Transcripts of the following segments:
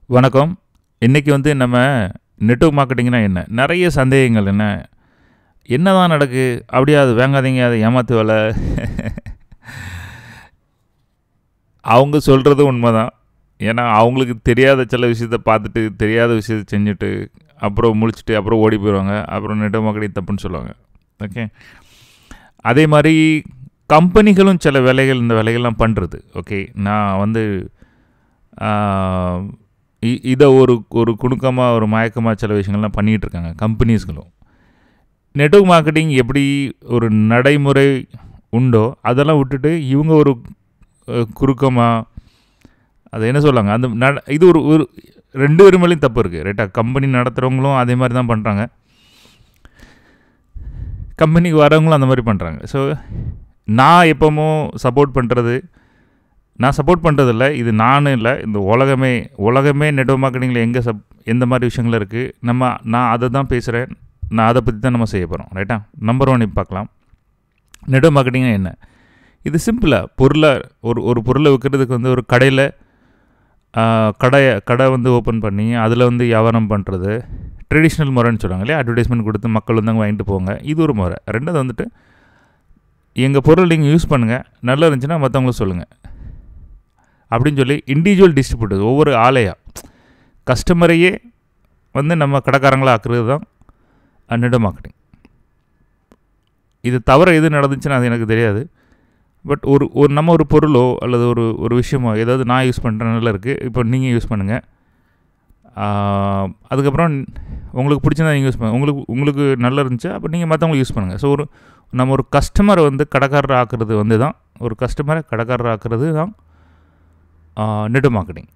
வணக்கம் இன்றைக்கி வந்து நம்ம நெட்வொர்க் மார்க்கெட்டிங்னா என்ன நிறைய சந்தேகங்கள் என்ன என்ன தான் நடக்கு அப்படியே அது வாங்காதீங்க அதை ஏமாத்து வேலை அவங்க சொல்கிறது உண்மை தான் ஏன்னா அவங்களுக்கு தெரியாத சில விஷயத்த பார்த்துட்டு தெரியாத விஷயத்த செஞ்சுட்டு அப்புறம் முழிச்சிட்டு அப்புறம் ஓடி போயிடுவாங்க அப்புறம் நெட்வொர்க் மார்க்கெட்டிங் தப்புன்னு சொல்லுவாங்க ஓகே அதே மாதிரி கம்பெனிகளும் சில வேலைகள் இந்த வேலைகள்லாம் பண்ணுறது ஓகே நான் வந்து இ- இதை ஒரு ஒரு குணுக்கமாக ஒரு மயக்கமாக சில விஷயங்கள்லாம் பண்ணிகிட்டு இருக்காங்க கம்பெனிஸ்களும் நெட்வொர்க் மார்க்கெட்டிங் எப்படி ஒரு நடைமுறை உண்டோ அதெல்லாம் விட்டுட்டு இவங்க ஒரு குறுக்கமாக அது என்ன சொல்லுவாங்க அந்த நட இது ஒரு ஒரு ரெண்டு பேரும் மேலேயும் தப்பு இருக்குது ரைட்டா கம்பெனி நடத்துகிறவங்களும் அதே மாதிரி தான் பண்ணுறாங்க கம்பெனிக்கு வரவங்களும் அந்த மாதிரி பண்ணுறாங்க ஸோ நான் எப்போவும் சப்போர்ட் பண்ணுறது நான் சப்போர்ட் பண்ணுறதில்ல இது நானும் இல்லை இந்த உலகமே உலகமே நெட்வொர்க் மார்க்கெட்டிங்கில் எங்கே சப் எந்த மாதிரி விஷயங்கள் இருக்குது நம்ம நான் அதை தான் பேசுகிறேன் நான் அதை பற்றி தான் நம்ம செய்ய போகிறோம் ரைட்டா நம்பர் ஒன் இப்போ பார்க்கலாம் நெட்வொர்க் மார்க்கெட்டிங்னா என்ன இது சிம்பிளாக பொருளை ஒரு ஒரு பொருளை விற்கிறதுக்கு வந்து ஒரு கடையில் கடையை கடை வந்து ஓப்பன் பண்ணி அதில் வந்து வியாபாரம் பண்ணுறது ட்ரெடிஷ்னல் முறைன்னு சொல்லுவாங்க இல்லையா அட்வர்டைஸ்மெண்ட் கொடுத்து மக்கள் வந்து அங்கே வாங்கிட்டு போவாங்க இது ஒரு முறை ரெண்டாவது வந்துட்டு எங்கள் பொருள் நீங்கள் யூஸ் பண்ணுங்கள் நல்லா இருந்துச்சுன்னா மற்றவங்களும் சொல்லுங்கள் அப்படின்னு சொல்லி இண்டிவிஜுவல் டிஸ்ட்ரிபியூட்டர் ஒவ்வொரு ஆலையா கஸ்டமரையே வந்து நம்ம கடைக்காரங்களா ஆக்குறது தான் நெட் மார்க்கெட்டிங் இது தவிர எது நடந்துச்சுன்னா அது எனக்கு தெரியாது பட் ஒரு ஒரு நம்ம ஒரு பொருளோ அல்லது ஒரு ஒரு விஷயமோ ஏதாவது நான் யூஸ் பண்ணுறேன் நல்லா இருக்குது இப்போ நீங்கள் யூஸ் பண்ணுங்கள் அதுக்கப்புறம் உங்களுக்கு பிடிச்சிருந்தா நீங்கள் யூஸ் பண்ணுங்க உங்களுக்கு உங்களுக்கு நல்லா இருந்துச்சு அப்போ நீங்கள் மற்றவங்களுக்கு யூஸ் பண்ணுங்கள் ஸோ ஒரு நம்ம ஒரு கஸ்டமரை வந்து கடைக்காரர் ஆக்குறது வந்து தான் ஒரு கஸ்டமரை கடைக்காரர் ஆக்குறது தான் நெட் மார்க்கெட்டிங்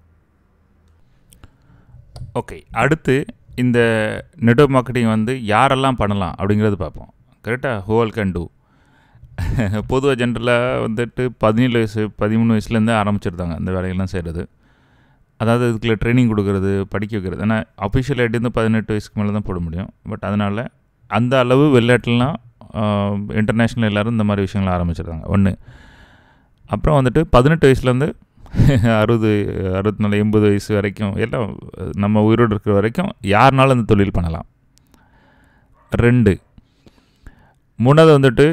ஓகே அடுத்து இந்த நெட்வொர்க் மார்க்கெட்டிங் வந்து யாரெல்லாம் பண்ணலாம் அப்படிங்கிறது பார்ப்போம் கரெக்டாக ஹோல் கேன் டூ பொதுவாக ஜென்ரலாக வந்துட்டு பதினேழு வயசு பதிமூணு வயசுலேருந்து ஆரம்பிச்சிருந்தாங்க அந்த வேலையெல்லாம் செய்கிறது அதாவது இதுக்குள்ள ட்ரைனிங் கொடுக்கறது படிக்க வைக்கிறது ஏன்னா அஃபிஷியல் ஐடி வந்து பதினெட்டு வயசுக்கு மேலே தான் போட முடியும் பட் அதனால் அந்த அளவு வெளிநாட்டுலாம் இன்டர்நேஷ்னல் எல்லோரும் இந்த மாதிரி விஷயங்கள் ஆரம்பிச்சிருந்தாங்க ஒன்று அப்புறம் வந்துட்டு பதினெட்டு வயசுலேருந்து அறுபது அறுபத்தி நாலு எண்பது வயசு வரைக்கும் எல்லாம் நம்ம உயிரோடு இருக்கிற வரைக்கும் யாருனாலும் அந்த தொழில் பண்ணலாம் ரெண்டு மூணாவது வந்துட்டு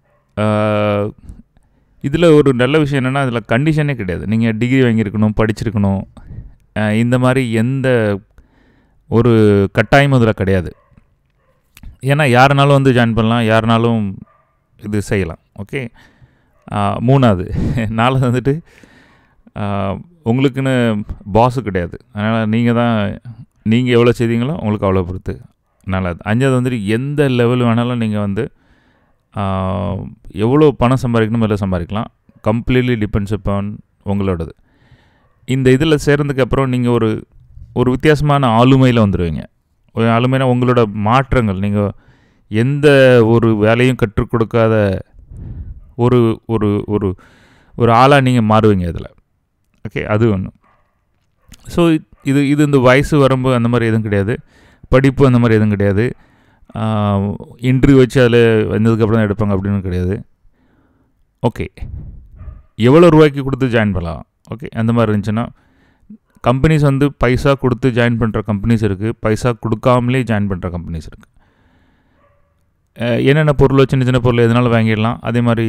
இதில் ஒரு நல்ல விஷயம் என்னென்னா இதில் கண்டிஷனே கிடையாது நீங்கள் டிகிரி வாங்கியிருக்கணும் படிச்சிருக்கணும் அஹ் இந்த மாதிரி எந்த ஒரு கட்டாயமும் இதில் கிடையாது ஏன்னா யாருனாலும் வந்து ஜாயின் பண்ணலாம் யாருனாலும் இது செய்யலாம் ஓகே மூணாவது நாலாவது வந்துட்டு ஆஹ் உங்களுக்குன்னு பாஸு கிடையாது அதனால் நீங்கள் தான் நீங்கள் எவ்வளோ செய்தீங்களோ உங்களுக்கு அவ்வளோ பொறுத்து நல்லது அஞ்சாவது வந்துட்டு எந்த லெவல் வேணாலும் நீங்கள் வந்து ஆஹ் எவ்வளோ பணம் சம்பாதிக்கணும் இல்லை சம்பாதிக்கலாம் கம்ப்ளீட்லி டிபெண்ட்ஸ் அப்பான் உங்களோடது இந்த இதில் சேர்ந்ததுக்கு அப்புறம் நீங்கள் ஒரு ஒரு வித்தியாசமான ஆளுமையில் வந்துடுவீங்க ஒரு ஆளுமைனா உங்களோட மாற்றங்கள் நீங்கள் எந்த ஒரு வேலையும் கற்றுக் கொடுக்காத ஒரு ஒரு ஒரு ஒரு ஆளாக நீங்கள் மாறுவீங்க இதில் ஓகே அது ஒன்று ஸோ இது இது இந்த வயசு வரம்பு அந்த மாதிரி எதுவும் கிடையாது படிப்பு அந்த மாதிரி எதுவும் கிடையாது இன்டர்வியூ வச்சு அதில் வந்ததுக்கப்புறம் தான் எடுப்பாங்க அப்படின்னு கிடையாது ஓகே எவ்வளோ ரூபாய்க்கு கொடுத்து ஜாயின் பண்ணலாம் ஓகே அந்த மாதிரி இருந்துச்சுன்னா கம்பெனிஸ் வந்து பைசா கொடுத்து ஜாயின் பண்ணுற கம்பெனிஸ் இருக்குது பைசா கொடுக்காமலே ஜாயின் பண்ணுற கம்பெனிஸ் இருக்குது என்னென்ன பொருளோ சின்ன சின்ன பொருள் எதனாலும் வாங்கிடலாம் அதே மாதிரி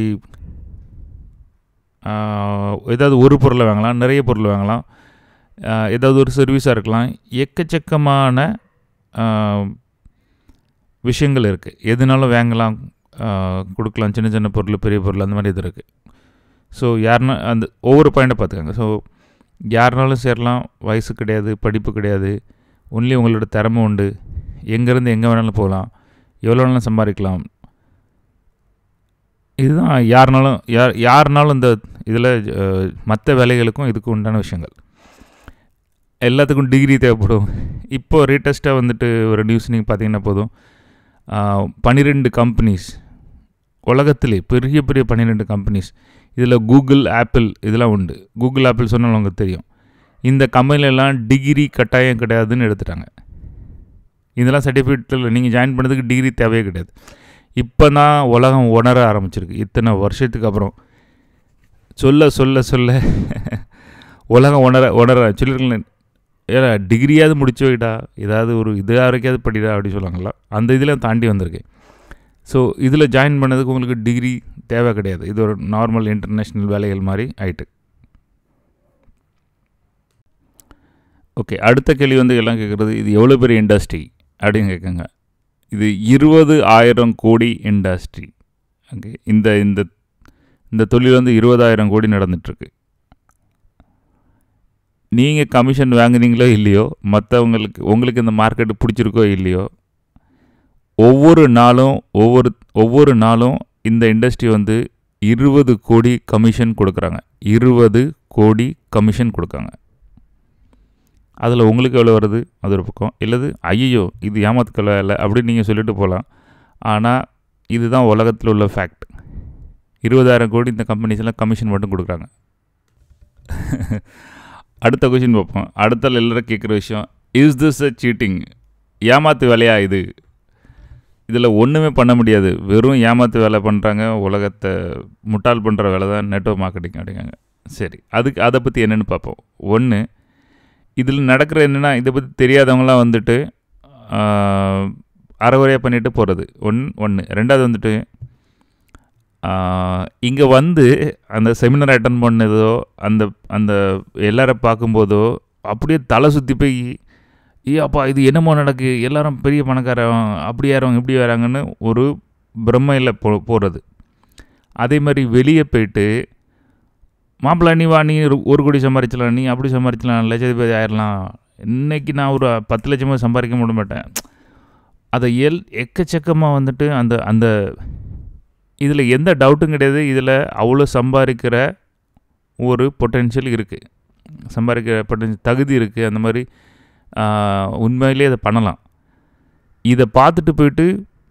ஆஹ், ஏதாவது ஒரு பொருளை வாங்கலாம் நிறைய பொருள் வாங்கலாம் ஆஹ், ஏதாவது ஒரு சர்வீஸாக இருக்கலாம் எக்கச்சக்கமான ஆஹ், விஷயங்கள் இருக்குது எதுனாலும் வாங்கலாம் ஆஹ், கொடுக்கலாம் சின்ன சின்ன பொருள் பெரிய பொருள் அந்த மாதிரி இது இருக்குது ஸோ யாருன்னா அந்த ஒவ்வொரு பாயிண்ட்டை பார்த்துக்கோங்க ஸோ யாருனாலும் சேரலாம் வயசு கிடையாது படிப்பு கிடையாது ஒன்லி உங்களோட திறமை உண்டு எங்கேருந்து எங்கே வேணாலும் போகலாம் எவ்வளோ வேணாலும் சம்பாதிக்கலாம் இதுதான் யாருனாலும் யார் யாருனாலும் இந்த இதில் மற்ற வேலைகளுக்கும் இதுக்கு உண்டான விஷயங்கள் எல்லாத்துக்கும் டிகிரி தேவைப்படும் இப்போ ரீட்டஸ்ட்டாக வந்துட்டு ஒரு நியூஸ் நீங்கள் பார்த்தீங்கன்னா போதும் பன்னிரெண்டு கம்பெனிஸ் உலகத்திலே பெரிய பெரிய பன்னிரெண்டு கம்பெனிஸ் இதில் கூகுள் ஆப்பிள் இதெல்லாம் உண்டு கூகுள் ஆப்பிள் சொன்னாலும் உங்களுக்கு தெரியும் இந்த கம்பெனிலெல்லாம் டிகிரி கட்டாயம் கிடையாதுன்னு எடுத்துட்டாங்க இதெல்லாம் சர்டிஃபிகேட்டில் நீங்கள் ஜாயின் பண்ணதுக்கு டிகிரி தேவையே கிடையாது இப்போ தான் உலகம் உணர ஆரம்பிச்சிருக்கு இத்தனை வருஷத்துக்கு அப்புறம் சொல்ல சொல்ல சொல்ல உலகம் உணர உணர சொல்லியிருக்கேன் ஏடா டிகிரியாவது முடிச்சு வைடா ஏதாவது ஒரு இது வரைக்காவது படிடா அப்படி சொல்லுவாங்களா அந்த இதில் தாண்டி வந்திருக்கு ஸோ இதில் ஜாயின் பண்ணதுக்கு உங்களுக்கு டிகிரி தேவை கிடையாது இது ஒரு நார்மல் இன்டர்நேஷ்னல் வேலைகள் மாதிரி ஆயிட்டு ஓகே அடுத்த கேள்வி வந்து எல்லாம் கேட்குறது இது எவ்வளோ பெரிய இண்டஸ்ட்ரி அப்படின்னு கேட்குங்க இது இருபது ஆயிரம் கோடி இண்டஸ்ட்ரி ஓகே இந்த இந்த இந்த தொழில் வந்து இருபதாயிரம் கோடி நடந்துட்டுருக்கு நீங்கள் கமிஷன் வாங்குனீங்களோ இல்லையோ மற்றவங்களுக்கு உங்களுக்கு இந்த மார்க்கெட்டு பிடிச்சிருக்கோ இல்லையோ ஒவ்வொரு நாளும் ஒவ்வொரு ஒவ்வொரு நாளும் இந்த இண்டஸ்ட்ரி வந்து இருபது கோடி கமிஷன் கொடுக்குறாங்க இருபது கோடி கமிஷன் கொடுக்காங்க அதில் உங்களுக்கு எவ்வளோ வருது அது ஒரு பக்கம் இல்லது ஐயோ இது ஏமாத்துக்கள் வேலை அப்படின்னு நீங்கள் சொல்லிட்டு போகலாம் ஆனால் இதுதான் உலகத்தில் உள்ள ஃபேக்ட் இருபதாயிரம் கோடி இந்த கம்பெனிஸ்லாம் கமிஷன் மட்டும் கொடுக்குறாங்க அடுத்த கொஷின் பார்ப்போம் அடுத்த எல்லாரும் கேட்குற விஷயம் இஸ் திஸ் அ சீட்டிங் ஏமாத்து வேலையா இது இதில் ஒன்றுமே பண்ண முடியாது வெறும் ஏமாத்து வேலை பண்ணுறாங்க உலகத்தை முட்டாள் பண்ணுற வேலை தான் நெட்ஒர்க் மார்க்கெட்டிங் அப்படிங்காங்க சரி அதுக்கு அதை பற்றி என்னென்னு பார்ப்போம் ஒன்று இதில் நடக்கிற என்னென்னா இதை பற்றி தெரியாதவங்களாம் வந்துட்டு அறகுறையாக பண்ணிட்டு போகிறது ஒன் ஒன்று ரெண்டாவது வந்துட்டு இங்கே வந்து அந்த செமினார் அட்டன் பண்ணதோ அந்த அந்த எல்லாரை பார்க்கும்போதோ அப்படியே தலை சுற்றி போய் ஏ அப்பா இது என்னமோ நடக்கு எல்லாரும் பெரிய பணக்காரன் அப்படி யாரவங்க இப்படி வராங்கன்னு ஒரு பிரம்மையில் போ போகிறது அதே மாதிரி வெளியே போயிட்டு மாப்பிள்ளை நீ வா நீ ஒரு கோடி சம்பாரிச்சலாம் நீ அப்படி சம்பாரிச்சலாம் லட்சாதிபதி ஆயிடலாம் இன்றைக்கி நான் ஒரு பத்து லட்சமாக சம்பாதிக்க முடிய மாட்டேன் அதை எல் எக்கச்சக்கமாக வந்துட்டு அந்த அந்த இதில் எந்த டவுட்டும் கிடையாது இதில் அவ்வளோ சம்பாதிக்கிற ஒரு பொட்டென்ஷியல் இருக்குது சம்பாதிக்கிற பொட்டென்ஷியல் தகுதி இருக்குது அந்த மாதிரி உண்மையிலே அதை பண்ணலாம் இதை பார்த்துட்டு போயிட்டு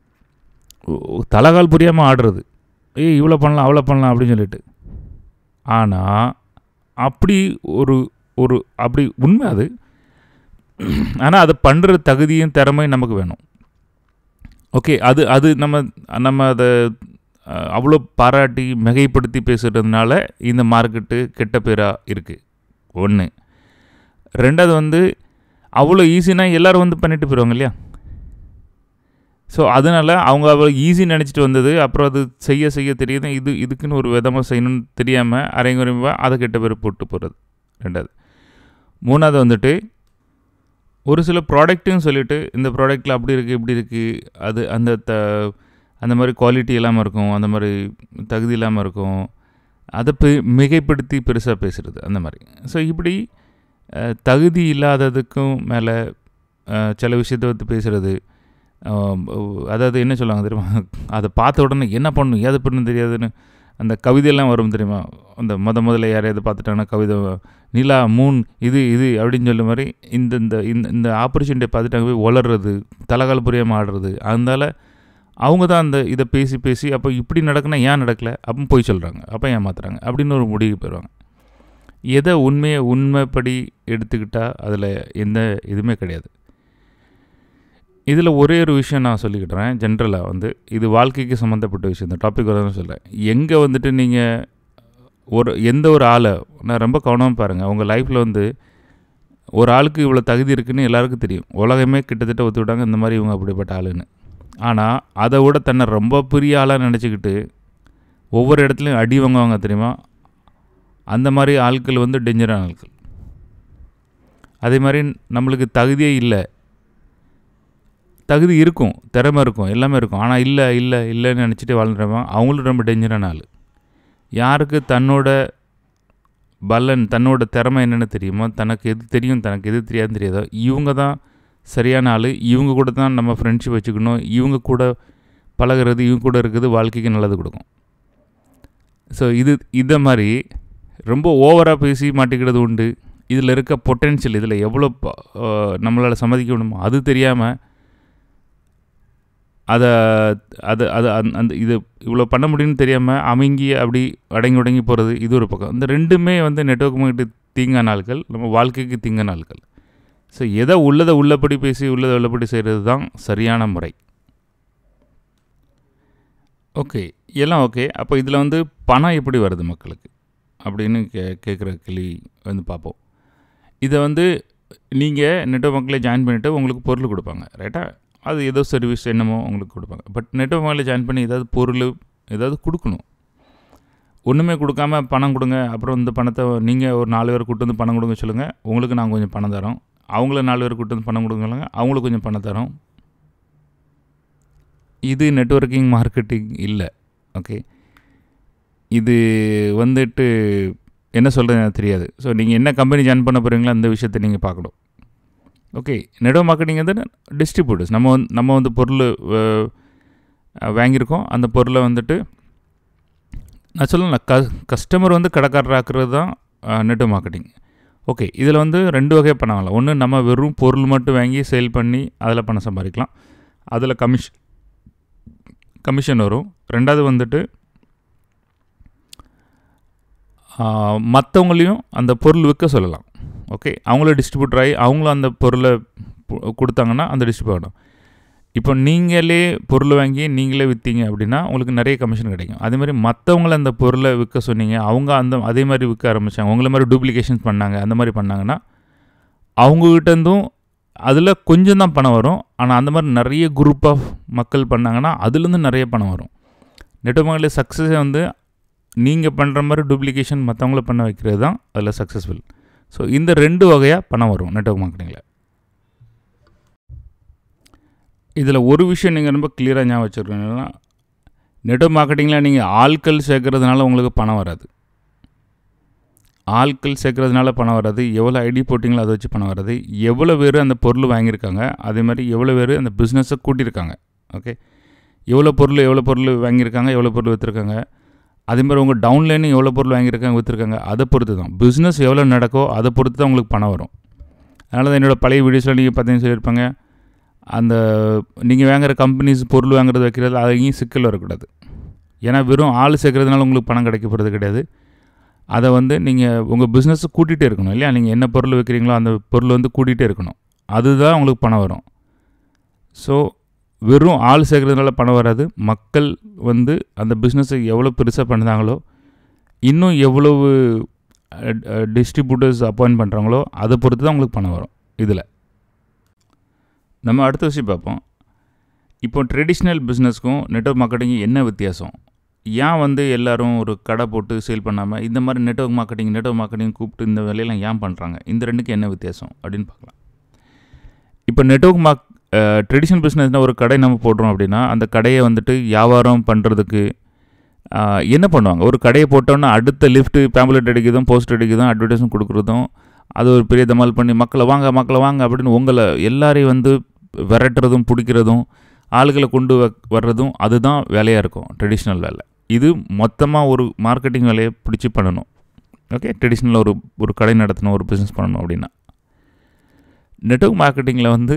தலகால் புரியாமல் ஆடுறது ஏய் இவ்வளோ பண்ணலாம் அவ்வளோ பண்ணலாம் அப்படின்னு சொல்லிட்டு ஆனால் அப்படி ஒரு ஒரு அப்படி உண்மை அது ஆனால் அதை பண்ணுற தகுதியும் திறமையும் நமக்கு வேணும் ஓகே அது அது நம்ம நம்ம அதை அவ்வளோ பாராட்டி மிகைப்படுத்தி பேசுகிறதுனால இந்த மார்க்கெட்டு கெட்ட பேராக இருக்குது ஒன்று ரெண்டாவது வந்து அவ்வளோ ஈஸினா எல்லோரும் வந்து பண்ணிட்டு போயிடுவாங்க இல்லையா ஸோ அதனால் அவங்க அவ்வளோ ஈஸி நினச்சிட்டு வந்தது அப்புறம் அது செய்ய செய்ய தெரியுது இது இதுக்குன்னு ஒரு விதமாக செய்யணும்னு தெரியாமல் அரைங்குறைவாக அதை கெட்ட பேர் போட்டு போகிறது ரெண்டாவது மூணாவது வந்துட்டு ஒரு சில ப்ராடக்ட்டுன்னு சொல்லிவிட்டு இந்த ப்ராடக்ட்டில் அப்படி இருக்குது இப்படி இருக்குது அது அந்த த அந்த மாதிரி குவாலிட்டி இல்லாமல் இருக்கும் அந்த மாதிரி தகுதி இல்லாமல் இருக்கும் அதை பெ மிகைப்படுத்தி பெருசாக பேசுகிறது அந்த மாதிரி ஸோ இப்படி தகுதி இல்லாததுக்கும் மேலே சில விஷயத்தை பற்றி பேசுகிறது அதாவது என்ன சொல்லுவாங்க தெரியுமா அதை பார்த்த உடனே என்ன பண்ணும் ஏது பண்ணணும் தெரியாதுன்னு அந்த கவிதையெல்லாம் வரும் தெரியுமா அந்த முத முதல்ல யாரையாவது பார்த்துட்டாங்கன்னா கவிதை நிலா மூன் இது இது அப்படின்னு சொல்ல மாதிரி இந்த இந்த இந்த இந்த ஆப்பர்ச்சுனிட்டியை பார்த்துட்டாங்க போய் வளர்றது தலைகால் புரியாமல் ஆடுறது அதனால் அவங்க தான் அந்த இதை பேசி பேசி அப்போ இப்படி நடக்குன்னா ஏன் நடக்கலை அப்போ போய் சொல்கிறாங்க அப்போ ஏமாத்துறாங்க அப்படின்னு ஒரு முடிவுக்கு போயிடுவாங்க எதை உண்மையை உண்மைப்படி எடுத்துக்கிட்டால் அதில் எந்த இதுவுமே கிடையாது இதில் ஒரே ஒரு விஷயம் நான் சொல்லிக்கிட்டுறேன் ஜென்ரலாக வந்து இது வாழ்க்கைக்கு சம்மந்தப்பட்ட விஷயம் இந்த டாபிக் வரதான் சொல்கிறேன் எங்கே வந்துட்டு நீங்கள் ஒரு எந்த ஒரு ஆளை நான் ரொம்ப கவனமாக பாருங்கள் உங்கள் லைஃப்பில் வந்து ஒரு ஆளுக்கு இவ்வளோ தகுதி இருக்குதுன்னு எல்லாருக்கும் தெரியும் உலகமே கிட்டத்தட்ட ஒத்துக்கிட்டாங்க இந்த மாதிரி இவங்க அப்படிப்பட்ட ஆளுன்னு ஆனால் அதை விட தன்னை ரொம்ப பெரிய ஆளாக நினச்சிக்கிட்டு ஒவ்வொரு இடத்துலையும் அடி வாங்குவாங்க தெரியுமா அந்த மாதிரி ஆட்கள் வந்து டேஞ்சரான ஆட்கள் அதே மாதிரி நம்மளுக்கு தகுதியே இல்லை தகுதி இருக்கும் திறமை இருக்கும் எல்லாமே இருக்கும் ஆனால் இல்லை இல்லை இல்லைன்னு நினச்சிட்டு வாழ்ந்துறவன் அவங்களும் ரொம்ப டேஞ்சரான ஆள் யாருக்கு தன்னோட பலன் தன்னோட திறமை என்னென்னு தெரியுமோ தனக்கு எது தெரியும் தனக்கு எது தெரியாதுன்னு தெரியாதோ இவங்க தான் சரியான ஆள் இவங்க கூட தான் நம்ம ஃப்ரெண்ட்ஷிப் வச்சுக்கணும் இவங்க கூட பழகிறது இவங்க கூட இருக்கிறது வாழ்க்கைக்கு நல்லது கொடுக்கும் ஸோ இது இதை மாதிரி ரொம்ப ஓவராக பேசி மாட்டிக்கிறது உண்டு இதில் இருக்க பொட்டென்ஷியல் இதில் எவ்வளோ நம்மளால் சம்மதிக்க முடியுமோ அது தெரியாமல் அதை அது அது அந்த இது இவ்வளோ பண்ண முடியும்னு தெரியாமல் அமைங்கி அப்படி அடங்கி உடங்கி போகிறது இது ஒரு பக்கம் இந்த ரெண்டுமே வந்து நெட்ஒர்க் மார்க்கெட்டு தீங்கான ஆட்கள் நம்ம வாழ்க்கைக்கு தீங்கான ஆட்கள் ஸோ எதை உள்ளதை உள்ளபடி பேசி உள்ளதை உள்ளபடி செய்கிறது தான் சரியான முறை ஓகே எல்லாம் ஓகே அப்போ இதில் வந்து பணம் எப்படி வருது மக்களுக்கு அப்படின்னு கே கேட்குற கேள்வி வந்து பார்ப்போம் இதை வந்து நீங்கள் நெட்வொர்க் மார்க்கெட்டில் ஜாயின் பண்ணிவிட்டு உங்களுக்கு பொருள் கொடுப்பாங்க ரைட்டா அது ஏதோ சர்வீஸ் என்னமோ உங்களுக்கு கொடுப்பாங்க பட் நெட்வொர்க் மார்க்கெட்டில் ஜாயின் பண்ணி ஏதாவது பொருள் ஏதாவது கொடுக்கணும் ஒன்றுமே கொடுக்காம பணம் கொடுங்க அப்புறம் இந்த பணத்தை நீங்கள் ஒரு நாலு பேர் கூட்டு வந்து பணம் கொடுங்க சொல்லுங்கள் உங்களுக்கு நாங்கள் கொஞ்சம் பணம் தரோம் அவங்கள நாலு பேர் கூட்டு வந்து பணம் கொடுங்க சொல்லுங்க அவங்களுக்கு கொஞ்சம் பணம் தரோம் இது நெட்வொர்க்கிங் மார்க்கெட்டிங் இல்லை ஓகே இது வந்துட்டு என்ன சொல்கிறது எனக்கு தெரியாது ஸோ நீங்கள் என்ன கம்பெனி ஜாயின் பண்ண போகிறீங்களோ அந்த விஷயத்தை நீங்கள் பார்க்கணும் ஓகே நெட்வொர்க் மார்க்கெட்டிங் வந்து டிஸ்ட்ரிபியூட்டர்ஸ் நம்ம வந்து நம்ம வந்து பொருள் அஹ், வாங்கியிருக்கோம் அந்த பொருளை வந்துட்டு நான் சொல்லல க கஸ்டமர் வந்து கடைக்காரராக்குறது தான் நெட்வொர்க் மார்க்கெட்டிங் ஓகே இதில் வந்து ரெண்டு வகையாக பண்ணலாம் ஒன்று நம்ம வெறும் பொருள் மட்டும் வாங்கி சேல் பண்ணி அதில் பணம் சம்பாதிக்கலாம் அதில் கமிஷன் கமிஷன் வரும் ரெண்டாவது வந்துட்டு மற்றவங்களையும் அந்த பொருள் விற்க சொல்லலாம் ஓகே அவங்களும் டிஸ்ட்ரிபியூட்டர் ஆகி அவங்களும் அந்த பொருளை கு- கொடுத்தாங்கன்னா அந்த டிஸ்ட்ரிபியூட் ஆகிடும் இப்போ நீங்களே பொருள் வாங்கி நீங்களே விற்றீங்க அப்படின்னா உங்களுக்கு நிறைய கமிஷன் கிடைக்கும் அதே மாதிரி மற்றவங்கள அந்த பொருளை விற்க சொன்னீங்க அவங்க அந்த அதே மாதிரி விற்க ஆரம்பித்தாங்க அவங்கள மாதிரி டூப்ளிகேஷன்ஸ் பண்ணாங்க அந்த மாதிரி பண்ணாங்கன்னா அவங்ககிட்டேருந்தும் அதில் கொஞ்சம் தான் பணம் வரும் ஆனால் அந்த மாதிரி நிறைய குரூப் ஆஃப் மக்கள் பண்ணாங்கன்னா அதுலேருந்து நிறைய பணம் வரும் நெட்வொர்க் மார்க்கெட்டில் சக்ஸஸே வந்து நீங்கள் பண்ணுற மாதிரி டூப்ளிகேஷன் மற்றவங்கள பண்ண வைக்கிறது தான் அதில் சக்ஸஸ்ஃபுல் ஸோ இந்த ரெண்டு வகையாக பணம் வரும் நெட்வொர்க் மார்க்கெட்டிங்கில் இதில் ஒரு விஷயம் நீங்கள் ரொம்ப கிளியராக ஞாபகம் வச்சுருக்கீங்கன்னா நெட்வொர்க் மார்க்கெட்டிங்கில் நீங்கள் ஆட்கள் சேர்க்கறதுனால உங்களுக்கு பணம் வராது ஆட்கள் சேர்க்கறதுனால பணம் வராது எவ்வளோ ஐடி போட்டிங்களோ அதை வச்சு பணம் வராது எவ்வளோ பேர் அந்த பொருள் வாங்கியிருக்காங்க அதே மாதிரி எவ்வளோ பேர் அந்த பிஸ்னஸை கூட்டியிருக்காங்க ஓகே எவ்வளோ பொருள் எவ்வளோ பொருள் வாங்கியிருக்காங்க எவ்வளோ பொருள் விற்றுருக்காங்க அதே மாதிரி உங்கள் டவுன்லைனும் எவ்வளோ பொருள் வாங்கியிருக்காங்க விற்றுருக்காங்க அதை பொறுத்து தான் பிஸ்னஸ் எவ்வளோ நடக்கோ அதை பொறுத்து தான் உங்களுக்கு பணம் வரும் அதனால தான் என்னோடய பழைய வீடியோஸில் நீங்கள் பார்த்தீங்கன்னு சொல்லியிருப்பாங்க அந்த நீங்கள் வாங்குற கம்பெனிஸ் பொருள் வாங்குறது வைக்கிறது அதையும் சிக்கல் வரக்கூடாது ஏன்னா வெறும் ஆள் சேர்க்கறதுனால உங்களுக்கு பணம் கிடைக்க போகிறது கிடையாது அதை வந்து நீங்கள் உங்கள் பிஸ்னஸை கூட்டிகிட்டே இருக்கணும் இல்லையா நீங்கள் என்ன பொருள் வைக்கிறீங்களோ அந்த பொருள் வந்து கூட்டிகிட்டே இருக்கணும் அதுதான் உங்களுக்கு பணம் வரும் ஸோ வெறும் ஆள் சேர்க்கறதுனால பணம் வராது மக்கள் வந்து அந்த பிஸ்னஸை எவ்வளோ பெருசாக பண்ணுறாங்களோ இன்னும் எவ்வளவு டிஸ்ட்ரிபியூட்டர்ஸ் அப்பாயிண்ட் பண்ணுறாங்களோ அதை பொறுத்து தான் உங்களுக்கு பணம் வரும் இதில் நம்ம அடுத்த விஷயம் பார்ப்போம் இப்போ ட்ரெடிஷ்னல் பிஸ்னஸ்க்கும் நெட்வொர்க் மார்க்கெட்டிங்கும் என்ன வித்தியாசம் ஏன் வந்து எல்லாரும் ஒரு கடை போட்டு சேல் பண்ணாமல் இந்த மாதிரி நெட்வொர்க் மார்க்கெட்டிங் நெட்வொர்க் மார்க்கெட்டிங் கூப்பிட்டு இந்த வேலையெல்லாம் ஏன் பண்ணுறாங்க இந்த ரெண்டுக்கு என்ன வித்தியாசம் அப்படின்னு பார்க்கலாம் இப்போ நெட்வொர்க் மார்க் ட்ரெடிஷ்னல் பிஸ்னஸ்னால் ஒரு கடை நம்ம போடுறோம் அப்படின்னா அந்த கடையை வந்துட்டு வியாபாரம் பண்ணுறதுக்கு என்ன பண்ணுவாங்க ஒரு கடையை போட்டோன்னா அடுத்த லிஃப்ட்டு பேம்ப்ளெட் அடிக்கிறதும் போஸ்ட் அடிக்கிறதும் அட்வர்டைஸ்மெண்ட் கொடுக்குறதும் அது ஒரு பெரிய தமால் பண்ணி மக்களை வாங்க மக்களை வாங்க அப்படின்னு உங்களை எல்லாரையும் வந்து விரட்டுறதும் பிடிக்கிறதும் ஆளுகளை கொண்டு வ வர்றதும் அதுதான் வேலையாக இருக்கும் ட்ரெடிஷ்னல் வேலை இது மொத்தமாக ஒரு மார்க்கெட்டிங் வேலையை பிடிச்சி பண்ணணும் ஓகே ட்ரெடிஷ்னலாக ஒரு ஒரு கடை நடத்தணும் ஒரு பிஸ்னஸ் பண்ணணும் அப்படின்னா நெட்வொர்க் மார்க்கெட்டிங்கில் வந்து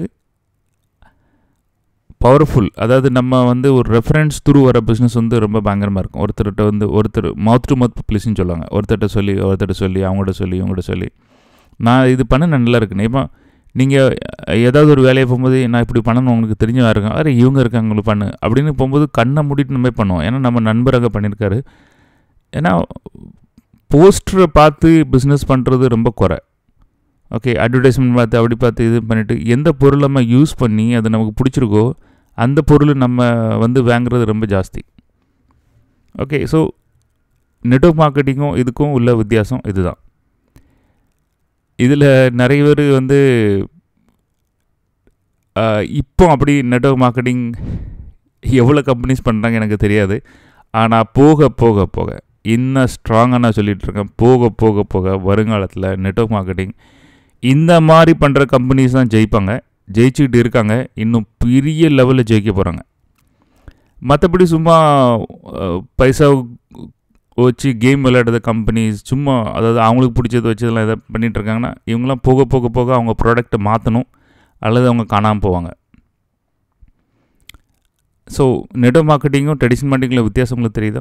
பவர்ஃபுல் அதாவது நம்ம வந்து ஒரு ரெஃபரன்ஸ் த்ரூ வர பிஸ்னஸ் வந்து ரொம்ப பயங்கரமாக இருக்கும் ஒருத்தர்கிட்ட வந்து ஒருத்தர் மவுத் டு மவுத் பப்ளிசின்னு சொல்லுவாங்க ஒருத்தர்கிட்ட சொல்லி ஒருத்தர்கிட்ட சொல்லி அவங்கள்ட்ட சொல்லி இவங்கள்ட்ட சொல்லி நான் இது பண்ண நல்லா இருக்குன்னு இப்போ நீங்கள் ஏதாவது ஒரு வேலையை போகும்போது நான் இப்படி பண்ணணும் உங்களுக்கு தெரிஞ்சவா இருக்காங்க அரே இவங்க இருக்காங்க உங்களுக்கு பண்ணு அப்படின்னு போகும்போது கண்ணை மூடிட்டு நம்ம பண்ணுவோம் ஏன்னா நம்ம நண்பர் அங்கே பண்ணியிருக்காரு ஏன்னா போஸ்டரை பார்த்து பிஸ்னஸ் பண்ணுறது ரொம்ப குறை ஓகே அட்வர்டைஸ்மெண்ட் பார்த்து அப்படி பார்த்து இது பண்ணிவிட்டு எந்த பொருள் நம்ம யூஸ் பண்ணி அது நமக்கு பிடிச்சிருக்கோ அந்த பொருள் நம்ம வந்து வாங்குறது ரொம்ப ஜாஸ்தி ஓகே ஸோ நெட்வொர்க் மார்க்கெட்டிங்கும் இதுக்கும் உள்ள வித்தியாசம் இதுதான் இதில் நிறைய பேர் வந்து இப்போ அப்படி நெட்வொர்க் மார்க்கெட்டிங் எவ்வளோ கம்பெனிஸ் பண்ணுறாங்க எனக்கு தெரியாது ஆனால் போக போக போக இன்னும் ஸ்ட்ராங்காக நான் சொல்லிகிட்டு இருக்கேன் போக போக போக வருங்காலத்தில் நெட்வொர்க் மார்க்கெட்டிங் இந்த மாதிரி பண்ணுற கம்பெனிஸ் தான் ஜெயிப்பாங்க ஜெயிச்சுக்கிட்டு இருக்காங்க இன்னும் பெரிய லெவலில் ஜெயிக்க போகிறாங்க மற்றபடி சும்மா பைசா வச்சு கேம் விளையாடுற கம்பெனிஸ் சும்மா அதாவது அவங்களுக்கு பிடிச்சது வச்சதெல்லாம் எதை பண்ணிகிட்டு இருக்காங்கன்னா இவங்களாம் போக போக போக அவங்க ப்ராடக்ட்டை மாற்றணும் அல்லது அவங்க காணாமல் போவாங்க ஸோ நெட்வொர்க் மார்க்கெட்டிங்கும் ட்ரெடிஷ்னல் மார்க்கெட்டிங்கில் வித்தியாசம் உங்களுக்கு தெரியுதா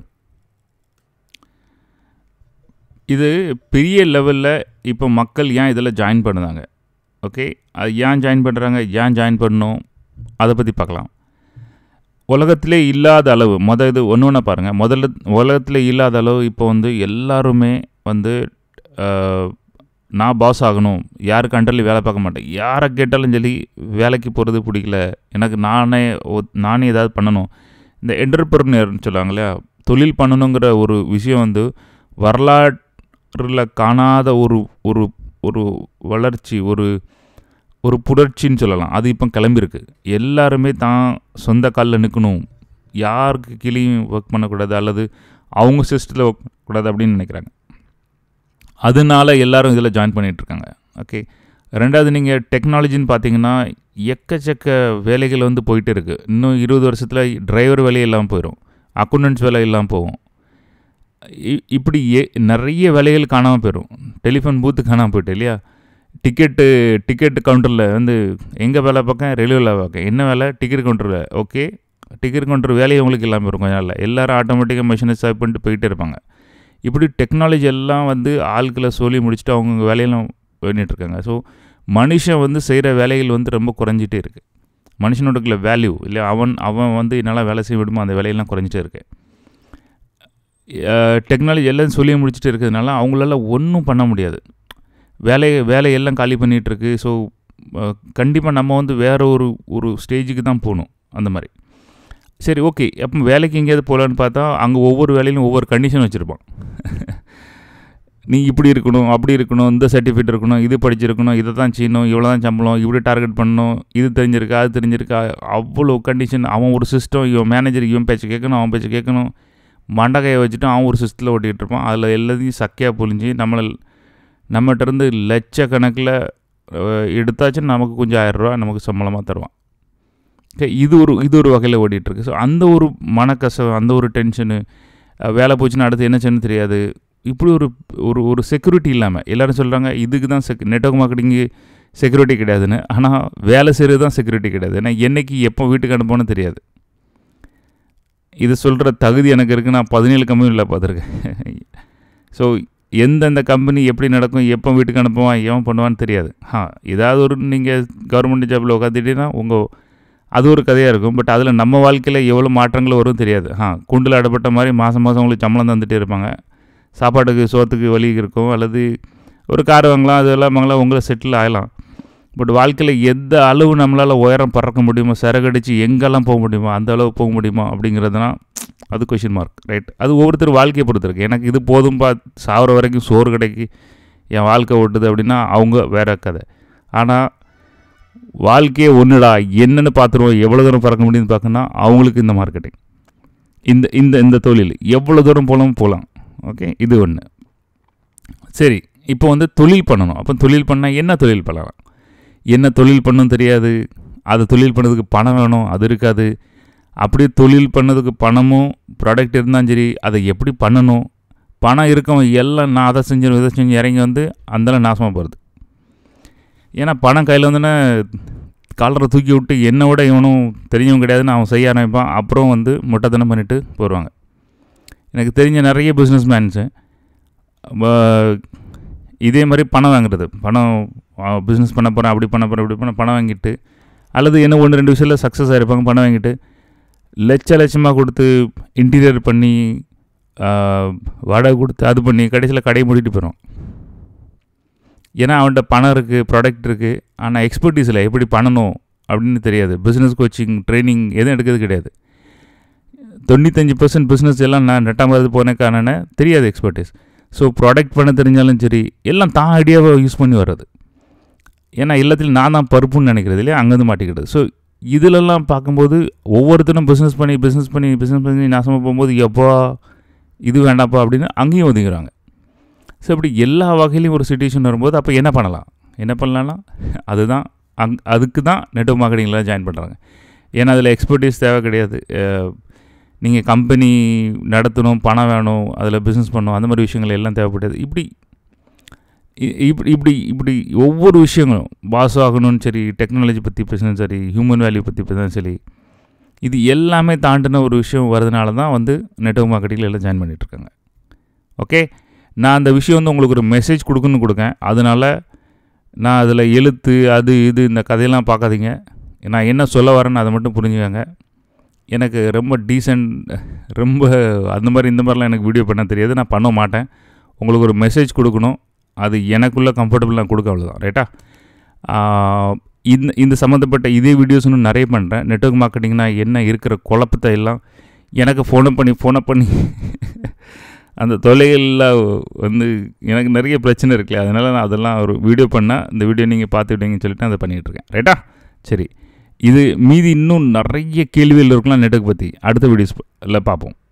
இது பெரிய லெவலில் இப்போ மக்கள் ஏன் இதில் ஜாயின் பண்ணுறாங்க ஓகே அது ஏன் ஜாயின் பண்ணுறாங்க ஏன் ஜாயின் பண்ணணும் அதை பற்றி பார்க்கலாம் உலகத்திலே இல்லாத அளவு மொதல் இது ஒன்று ஒன்றா பாருங்கள் முதல்ல உலகத்தில் இல்லாத அளவு இப்போ வந்து எல்லாருமே வந்து நான் பாஸ் ஆகணும் யாருக்கு அண்டர்லையும் வேலை பார்க்க மாட்டேன் யாரை கேட்டாலும் சரி வேலைக்கு போகிறது பிடிக்கல எனக்கு நானே ஒ- நானே ஏதாவது பண்ணணும் இந்த என்டர்பிரனர்னு சொல்லுவாங்க இல்லையா தொழில் பண்ணணுங்கிற ஒரு விஷயம் வந்து வரலாற்றில் காணாத ஒரு ஒரு ஒரு வளர்ச்சி ஒரு ஒரு புரட்சின்னு சொல்லலாம் அது இப்போ கிளம்பியிருக்கு எல்லாருமே தான் சொந்த காலில் நிற்கணும் யாருக்கு கீழேயும் ஒர்க் பண்ணக்கூடாது அல்லது அவங்க சிஸ்டத்தில் ஒர்க் பண்ணக்கூடாது அப்படின்னு நினைக்கிறாங்க அதனால எல்லாரும் இதில் ஜாயின் பண்ணிகிட்ருக்காங்க ஓகே ரெண்டாவது நீங்கள் டெக்னாலஜின்னு பார்த்தீங்கன்னா எக்கச்சக்க வேலைகள் வந்து போயிட்டு இருக்குது இன்னும் இருபது வருஷத்தில் டிரைவர் வேலை இல்லாமல் போயிடும் அக்கௌண்டன்ஸ் வேலை இல்லாமல் போகும் இ- இப்படி ஏ நிறைய வேலைகள் காணாமல் போயிடும் டெலிஃபோன் பூத்து காணாமல் போயிட்டு இல்லையா டிக்கெட்டு டிக்கெட் கவுண்டரில் வந்து எங்கே வேலை பார்க்க ரயில்வேல பார்க்க என்ன வேலை டிக்கெட் கவுண்டரில் ஓகே டிக்கெட் கவுண்டர் வேலையை உங்களுக்கு இல்லாமல் இருக்கும் கொஞ்ச நாளில் எல்லாரும் ஆட்டோமேட்டிக்காக மிஷினை ஸ்வைப் பண்ணிட்டு போயிட்டே இருப்பாங்க இப்படி டெக்னாலஜி எல்லாம் வந்து ஆட்களை சொல்லி முடிச்சுட்டு அவங்கவுங்க வேலையெல்லாம் பண்ணிகிட்ருக்காங்க ஸோ மனுஷன் வந்து செய்கிற வேலைகள் வந்து ரொம்ப குறைஞ்சிட்டே இருக்குது மனுஷனோட இருக்கிற வேல்யூ இல்லை அவன் அவன் வந்து என்னால் வேலை செய்ய விடுமோ அந்த வேலையெல்லாம் குறைஞ்சிட்டே இருக்கு டெக்னாலஜி எல்லாம் சொல்லி முடிச்சுட்டு இருக்கிறதுனால அவங்களால ஒன்றும் பண்ண முடியாது வேலையை வேலையெல்லாம் காலி பண்ணிகிட்டு இருக்கு ஸோ கண்டிப்பாக நம்ம வந்து வேறு ஒரு ஒரு ஸ்டேஜுக்கு தான் போகணும் அந்த மாதிரி சரி ஓகே அப்போ வேலைக்கு எங்கேயாவது போகலான்னு பார்த்தா அங்கே ஒவ்வொரு வேலையிலும் ஒவ்வொரு கண்டிஷன் வச்சுருப்பான் நீ இப்படி இருக்கணும் அப்படி இருக்கணும் இந்த சர்டிஃபிகேட் இருக்கணும் இது படிச்சிருக்கணும் இதை தான் செய்யணும் இவ்வளோ தான் சம்பளம் இப்படி டார்கெட் பண்ணணும் இது தெரிஞ்சிருக்கா அது தெரிஞ்சிருக்கா அவ்வளோ கண்டிஷன் அவன் ஒரு சிஸ்டம் இவன் மேனேஜர் இவன் பேச்சு கேட்கணும் அவன் பேச்சு கேட்கணும் மண்டகையை வச்சுட்டு அவன் ஒரு சிஸ்டத்தில் ஓட்டிகிட்டு இருப்பான் அதில் எல்லாத்தையும் சக்கையாக புழிஞ்சு நம்மளை நம்மகிட்ட இருந்து லட்சக்கணக்கில் அஹ், எடுத்தாச்சும் நமக்கு கொஞ்சம் ஆயிரரூவா நமக்கு சம்பளமாக தருவான் Okay, இது ஒரு இது ஒரு வகையில் ஓடிட்டுருக்கு ஸோ அந்த ஒரு மனக்கசவு அந்த ஒரு டென்ஷனு வேலை போச்சுன்னா அடுத்து என்ன செய்யணும்னு தெரியாது இப்படி ஒரு ஒரு ஒரு செக்யூரிட்டி இல்லாமல் எல்லாரும் சொல்கிறாங்க இதுக்கு தான் செக் நெட்ஒர்க் மார்க்கெட்டிங்கு செக்யூரிட்டி கிடையாதுன்னு ஆனால் வேலை செய்கிறது தான் செக்யூரிட்டி கிடையாது ஏன்னா என்னைக்கு எப்போ வீட்டுக்கு அனுப்பணும்னு தெரியாது இது சொல்கிற தகுதி எனக்கு இருக்குது நான் பதினேழு கம்பெனியில் பார்த்துருக்கேன் ஸோ எந்தெந்த கம்பெனி எப்படி நடக்கும் எப்போ வீட்டுக்கு அனுப்புவான் எவன் பண்ணுவான்னு தெரியாது ஆ ஏதாவது ஒரு நீங்கள் கவர்மெண்ட் ஜாபில் உட்காந்துட்டீங்கன்னா உங்கள் அது ஒரு கதையாக இருக்கும் பட் அதில் நம்ம வாழ்க்கையில் எவ்வளோ மாற்றங்கள் வரும் தெரியாது ஆ குண்டில் அடப்பட்ட மாதிரி மாதம் மாதம் உங்களுக்கு சம்பளம் தந்துட்டே இருப்பாங்க சாப்பாட்டுக்கு சோத்துக்கு வழி இருக்கும் அல்லது ஒரு கார் வாங்கலாம் அது எல்லாம் வாங்கலாம் உங்களை செட்டில் ஆகலாம் பட் வாழ்க்கையில் எந்த அளவு நம்மளால் உயரம் பறக்க முடியுமோ சிறகடிச்சு எங்கெல்லாம் போக முடியுமோ அந்த அளவு போக முடியுமா அப்படிங்கிறதுனா அது கொஷின் மார்க் ரைட் அது ஒவ்வொருத்தர் வாழ்க்கையை பொறுத்து இருக்கு எனக்கு இது போதும்பா சாவர வரைக்கும் சோறு கிடைக்கி என் வாழ்க்கை ஓட்டுது அப்படின்னா அவங்க வேற கதை ஆனால் வாழ்க்கையே ஒன்றுடா என்னென்னு பார்த்துருவோம் எவ்வளோ தூரம் பறக்க முடியும்னு பார்க்கணும்னா அவங்களுக்கு இந்த மார்க்கெட்டிங் இந்த இந்த இந்த தொழில் எவ்வளோ தூரம் போகலாம் போகலாம் ஓகே இது ஒன்று சரி இப்போ வந்து தொழில் பண்ணணும் அப்போ தொழில் பண்ணால் என்ன தொழில் பண்ணலாம் என்ன தொழில் பண்ணணும் தெரியாது அது தொழில் பண்ணதுக்கு பணம் வேணும் அது இருக்காது அப்படியே தொழில் பண்ணதுக்கு பணமும் ப்ராடக்ட் இருந்தாலும் சரி அதை எப்படி பண்ணணும் பணம் இருக்கவன் எல்லாம் நான் அதை செஞ்சு இதை செஞ்சு இறங்கி வந்து அந்தளவு நாசமாக போகிறது ஏன்னா பணம் கையில் வந்தோன்னே காலரை தூக்கி விட்டு என்னை விட இவனும் தெரிஞ்சவன் கிடையாதுன்னு அவன் செய்ய ஆரம்பிப்பான் அப்புறம் வந்து முட்டைத்தனம் பண்ணிட்டு போயிடுவாங்க எனக்கு தெரிஞ்ச நிறைய பிஸ்னஸ் மேன்ஸு இதே மாதிரி பணம் வாங்குறது பணம் பிஸ்னஸ் பண்ண போகிறேன் அப்படி பண்ண போகிறேன் இப்படி பண்ண பணம் வாங்கிட்டு அல்லது என்ன ஒன்று ரெண்டு விஷயத்தில் சக்ஸஸ் ஆகிருப்பாங்க பணம் வாங்கிட்டு லட்ச லட்சமாக கொடுத்து இன்டீரியர் பண்ணி ஆஹ், வாடகை கொடுத்து அது பண்ணி கடைசியில் கடையை மூடிட்டு போயிடும் ஏன்னா அவன்கிட்ட பணம் இருக்குது ப்ராடக்ட் இருக்குது ஆனால் எக்ஸ்பர்டீஸ் இல்லை எப்படி பண்ணணும் அப்படின்னு தெரியாது பிஸ்னஸ் கோச்சிங் ட்ரைனிங் எதுவும் எடுக்கிறது கிடையாது தொண்ணூத்தஞ்சு பர்சன்ட் பிஸ்னஸ் எல்லாம் நான் நெட்டாமறது போனேக்கான தெரியாது எக்ஸ்பர்டீஸ் ஸோ ப்ராடக்ட் பண்ண தெரிஞ்சாலும் சரி எல்லாம் தான் ஐடியாவை யூஸ் பண்ணி வர்றது ஏன்னா எல்லாத்துலையும் நான் தான் பருப்புன்னு நினைக்கிறது இல்லையா அங்கேருந்து மாட்டிக்கிறது ஸோ இதிலெல்லாம் பார்க்கும்போது ஒவ்வொருத்தரும் பிஸ்னஸ் பண்ணி பிஸ்னஸ் பண்ணி பிஸ்னஸ் பண்ணி நாசமாக போகும்போது எப்போ இது வேண்டாப்பா அப்படின்னு அங்கேயும் ஒதுங்குறாங்க ஸோ இப்படி எல்லா வகையிலையும் ஒரு சுச்சுவேஷன் வரும்போது அப்போ என்ன பண்ணலாம் என்ன பண்ணலாம்னா அதுதான் அங் அதுக்கு தான் நெட்வொர்க் மார்க்கெட்டிங்கில் ஜாயின் பண்ணுறாங்க ஏன்னா அதில் எக்ஸ்பர்டீஸ் தேவை கிடையாது நீங்கள் கம்பெனி நடத்தணும் பணம் வேணும் அதில் பிஸ்னஸ் பண்ணணும் அந்த மாதிரி விஷயங்கள் எல்லாம் தேவைப்படாது இப்படி இ- இப்படி இப்படி இப்படி ஒவ்வொரு விஷயங்களும் பாஸ் ஆகணும்னு சரி டெக்னாலஜி பற்றி பேசினாலும் சரி ஹியூமன் வேல்யூ பற்றி பேசினாலும் சரி இது எல்லாமே தாண்டின ஒரு விஷயம் வரதுனால தான் வந்து நெட்வொர்க் மார்க்கெட்டிங்கில் எல்லாம் ஜாயின் பண்ணிகிட்ருக்காங்க ஓகே நான் அந்த விஷயம் வந்து உங்களுக்கு ஒரு மெசேஜ் கொடுக்கணும்னு கொடுக்கேன் அதனால் நான் அதில் எழுத்து அது இது இந்த கதையெல்லாம் பார்க்காதீங்க நான் என்ன சொல்ல வரேன்னு அதை மட்டும் புரிஞ்சுக்கங்க எனக்கு ரொம்ப டீசெண்ட் ரொம்ப அந்த மாதிரி இந்த மாதிரிலாம் எனக்கு வீடியோ பண்ண தெரியாது நான் பண்ண மாட்டேன் உங்களுக்கு ஒரு மெசேஜ் கொடுக்கணும் அது எனக்குள்ளே கம்ஃபர்டபுள் நான் கொடுக்க அவ்வளோதான் ரைட்டா இந்த இந்த சம்மந்தப்பட்ட இதே வீடியோஸ் இன்னும் நிறைய பண்ணுறேன் நெட்ஒர்க் மார்க்கெட்டிங்னா என்ன இருக்கிற குழப்பத்தை எல்லாம் எனக்கு ஃபோனை பண்ணி ஃபோனை பண்ணி அந்த தொல்லைகளில் வந்து எனக்கு நிறைய பிரச்சனை இருக்குல்ல அதனால் நான் அதெல்லாம் ஒரு வீடியோ பண்ணால் இந்த வீடியோ நீங்கள் பார்த்துக்கிட்டீங்கன்னு சொல்லிட்டு அதை பண்ணிகிட்ருக்கேன் ரைட்டா சரி இது மீதி இன்னும் நிறைய கேள்விகள் இருக்கலாம் நெட்டுக்கு பற்றி அடுத்த வீடியோஸில் பார்ப்போம்